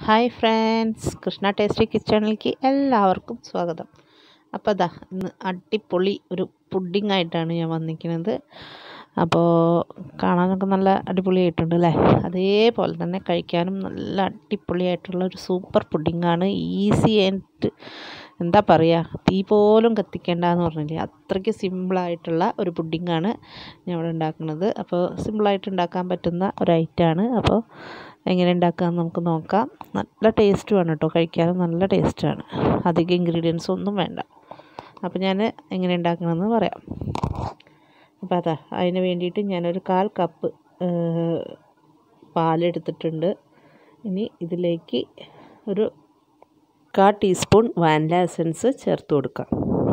hi friends Krishna tasty കിച്ചണിലേക്ക് എല്ലാവർക്കും സ്വാഗതം അപ്പോൾ അതാ ഇന്ന് അടിപൊളി ഒരു പുഡിംഗ് ആയിട്ടാണ് ഞാൻ വന്നിരിക്കുന്നത് അപ്പോൾ കാണാനൊക്കെ നല്ല അടിപൊളിയായിട്ടുണ്ട് അല്ലേ അതേപോലെ തന്നെ കഴിക്കാനും നല്ല അടിപൊളിയായിട്ടുള്ള ഒരു സൂപ്പർ പുഡിങ്ങാണ് ഈസി ആയിട്ട് എന്താ പറയുക തീ പോലും കത്തിക്കേണ്ടെന്ന് പറഞ്ഞില്ലേ അത്രയ്ക്ക് സിമ്പിളായിട്ടുള്ള ഒരു പുഡിങ്ങാണ് ഞാൻ ഇവിടെ ഉണ്ടാക്കുന്നത് അപ്പോൾ സിമ്പിളായിട്ട് ഉണ്ടാക്കാൻ പറ്റുന്ന ഒരു ഐറ്റമാണ് അപ്പോൾ എങ്ങനെ ഉണ്ടാക്കാമെന്ന് നമുക്ക് നോക്കാം നല്ല ടേസ്റ്റുമാണ് കേട്ടോ കഴിക്കാനും നല്ല ടേസ്റ്റാണ് അധികം ഇൻഗ്രീഡിയൻസ് ഒന്നും വേണ്ട അപ്പോൾ ഞാൻ എങ്ങനെ ഉണ്ടാക്കണമെന്ന് പറയാം അപ്പോൾ അതാ അതിന് വേണ്ടിയിട്ട് ഞാനൊരു കാൽ കപ്പ് പാലെടുത്തിട്ടുണ്ട് ഇനി ഇതിലേക്ക് ഒരു കാ ടീസ്പൂൺ വാനില എസൻസ് ചേർത്ത് കൊടുക്കാം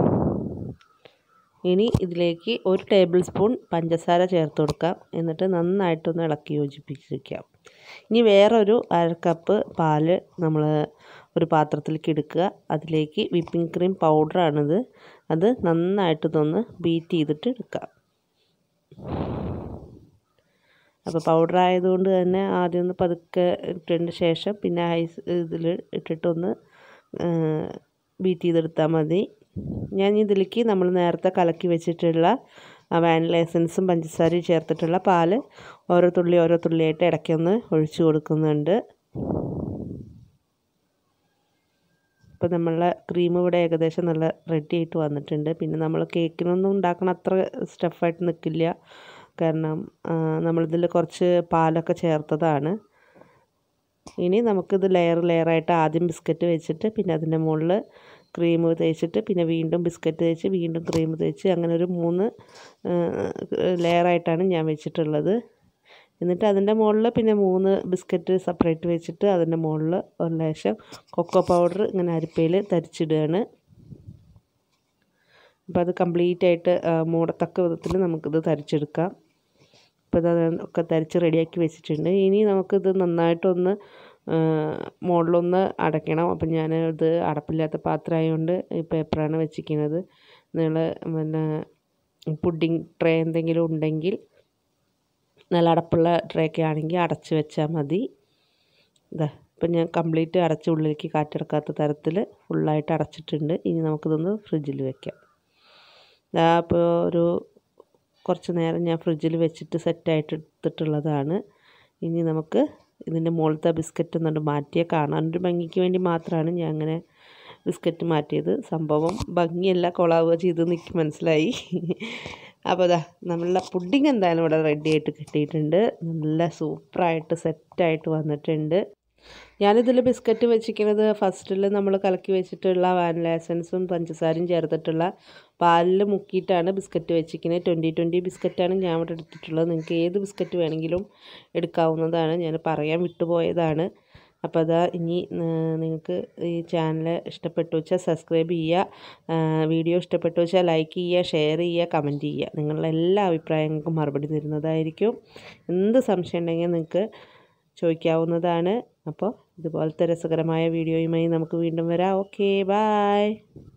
ഇനി ഇതിലേക്ക് ഒരു ടേബിൾ സ്പൂൺ പഞ്ചസാര ചേർത്ത് കൊടുക്കാം എന്നിട്ട് നന്നായിട്ടൊന്ന് ഇളക്കി യോജിപ്പിച്ചിരിക്കാം ഇനി വേറൊരു അര കപ്പ് പാല് നമ്മൾ ഒരു പാത്രത്തിലേക്ക് എടുക്കുക അതിലേക്ക് വിപ്പിംഗ് ക്രീം പൗഡറാണിത് അത് നന്നായിട്ടൊന്ന് ബീറ്റ് ചെയ്തിട്ട് എടുക്കാം അപ്പോൾ പൗഡർ ആയതുകൊണ്ട് തന്നെ ആദ്യം ഒന്ന് പതുക്കെ ഇട്ടതിന് ശേഷം പിന്നെ ഐസ് ഇതിൽ ഇട്ടിട്ടൊന്ന് ബീറ്റ് ചെയ്തെടുത്താൽ മതി ഞാൻ ഇതിലേക്ക് നമ്മൾ നേരത്തെ കലക്കി വെച്ചിട്ടുള്ള വാനില എസൻസും പഞ്ചസാരയും ചേർത്തിട്ടുള്ള പാല് ഓരോ തുള്ളി ഓരോ തുള്ളിയായിട്ട് ഇടയ്ക്കൊന്ന് ഒഴിച്ചു കൊടുക്കുന്നുണ്ട് ഇപ്പോൾ നമ്മളെ ക്രീം ഇവിടെ ഏകദേശം നല്ല റെഡി ആയിട്ട് വന്നിട്ടുണ്ട് പിന്നെ നമ്മൾ കേക്കിനൊന്നും ഉണ്ടാക്കണ അത്ര സ്റ്റഫായിട്ട് നിൽക്കില്ല കാരണം നമ്മളിതിൽ കുറച്ച് പാലൊക്കെ ചേർത്തതാണ് ഇനി നമുക്കിത് ലെയർ ലെയറായിട്ട് ആദ്യം ബിസ്ക്കറ്റ് വെച്ചിട്ട് പിന്നെ അതിൻ്റെ മുകളിൽ ക്രീം തേച്ചിട്ട് പിന്നെ വീണ്ടും ബിസ്ക്കറ്റ് തേച്ച് വീണ്ടും ക്രീം തേച്ച് അങ്ങനെ ഒരു മൂന്ന് ലെയറായിട്ടാണ് ഞാൻ വെച്ചിട്ടുള്ളത് എന്നിട്ട് അതിൻ്റെ മുകളിൽ പിന്നെ മൂന്ന് ബിസ്ക്കറ്റ് സെപ്പറേറ്റ് വെച്ചിട്ട് അതിൻ്റെ മുകളിൽ ഒരു ലേശം കൊക്കോ പൗഡർ ഇങ്ങനെ അരിപ്പയിൽ തരിച്ചിടുകയാണ് അപ്പോൾ അത് കംപ്ലീറ്റ് ആയിട്ട് മൂടത്തക്ക വിധത്തിൽ നമുക്കിത് തരിച്ചെടുക്കാം ഇപ്പോൾ ഇത് ഒക്കെ തരിച്ച് റെഡിയാക്കി വെച്ചിട്ടുണ്ട് ഇനി നമുക്കിത് നന്നായിട്ടൊന്ന് മുകളിലൊന്ന് അടയ്ക്കണം അപ്പം ഞാൻ ഇത് അടപ്പില്ലാത്ത പാത്രമായതുകൊണ്ട് ഈ പേപ്പറാണ് വെച്ചിരിക്കുന്നത് നിങ്ങൾ പിന്നെ പുഡിങ് ട്രേ എന്തെങ്കിലും ഉണ്ടെങ്കിൽ നല്ല അടപ്പുള്ള ട്രേ ഒക്കെ ആണെങ്കിൽ അടച്ച് വെച്ചാൽ മതി ഇതാ ഇപ്പം ഞാൻ കംപ്ലീറ്റ് അടച്ച് ഉള്ളിലേക്ക് കാറ്റിറക്കാത്ത തരത്തിൽ ഫുള്ളായിട്ട് അടച്ചിട്ടുണ്ട് ഇനി നമുക്കിതൊന്ന് ഫ്രിഡ്ജിൽ വെക്കാം ഇതാ അപ്പോൾ ഒരു കുറച്ച് നേരം ഞാൻ ഫ്രിഡ്ജിൽ വെച്ചിട്ട് സെറ്റായിട്ട് എടുത്തിട്ടുള്ളതാണ് ഇനി നമുക്ക് ഇതിൻ്റെ മുകളിലത്തെ ബിസ്ക്കറ്റ് എന്നുകൊണ്ട് മാറ്റിയ കാണാനൊരു ഭംഗിക്ക് വേണ്ടി മാത്രമാണ് ഞാൻ അങ്ങനെ ബിസ്ക്കറ്റ് മാറ്റിയത് സംഭവം ഭംഗിയല്ല കൊളാവുക ചെയ്ത് എനിക്ക് മനസ്സിലായി അപ്പോൾ അതാ നമ്മളുടെ പുഡിങ് എന്തായാലും ഇവിടെ റെഡി ആയിട്ട് കിട്ടിയിട്ടുണ്ട് നല്ല സൂപ്പറായിട്ട് സെറ്റായിട്ട് വന്നിട്ടുണ്ട് ഞാനിതിൽ ബിസ്ക്കറ്റ് വെച്ചിരിക്കുന്നത് ഫസ്റ്റിൽ നമ്മൾ കലക്കി വെച്ചിട്ടുള്ള വാനില എസൻസും പഞ്ചസാരയും ചേർത്തിട്ടുള്ള പാലിൽ മുക്കിയിട്ടാണ് ബിസ്ക്കറ്റ് വെച്ചിരിക്കുന്നത് ട്വൻറ്റി ട്വൻറ്റി ബിസ്ക്കറ്റാണ് ഞാൻ ഇവിടെ എടുത്തിട്ടുള്ളത് നിങ്ങൾക്ക് ഏത് ബിസ്ക്കറ്റ് വേണമെങ്കിലും എടുക്കാവുന്നതാണ് ഞാൻ പറയാൻ വിട്ടുപോയതാണ് അപ്പോൾ അതാ ഇനി നിങ്ങൾക്ക് ഈ ചാനൽ ഇഷ്ടപ്പെട്ടു വെച്ചാൽ സബ്സ്ക്രൈബ് ചെയ്യുക വീഡിയോ ഇഷ്ടപ്പെട്ടു വെച്ചാൽ ലൈക്ക് ചെയ്യുക ഷെയർ ചെയ്യുക കമൻറ്റ് ചെയ്യുക നിങ്ങളുടെ എല്ലാ അഭിപ്രായങ്ങൾക്കും മറുപടി തരുന്നതായിരിക്കും എന്ത് സംശയം ഉണ്ടെങ്കിൽ നിങ്ങൾക്ക് ചോദിക്കാവുന്നതാണ് അപ്പോൾ ഇതുപോലത്തെ രസകരമായ വീഡിയോയുമായി നമുക്ക് വീണ്ടും വരാം ഓക്കെ ബായ്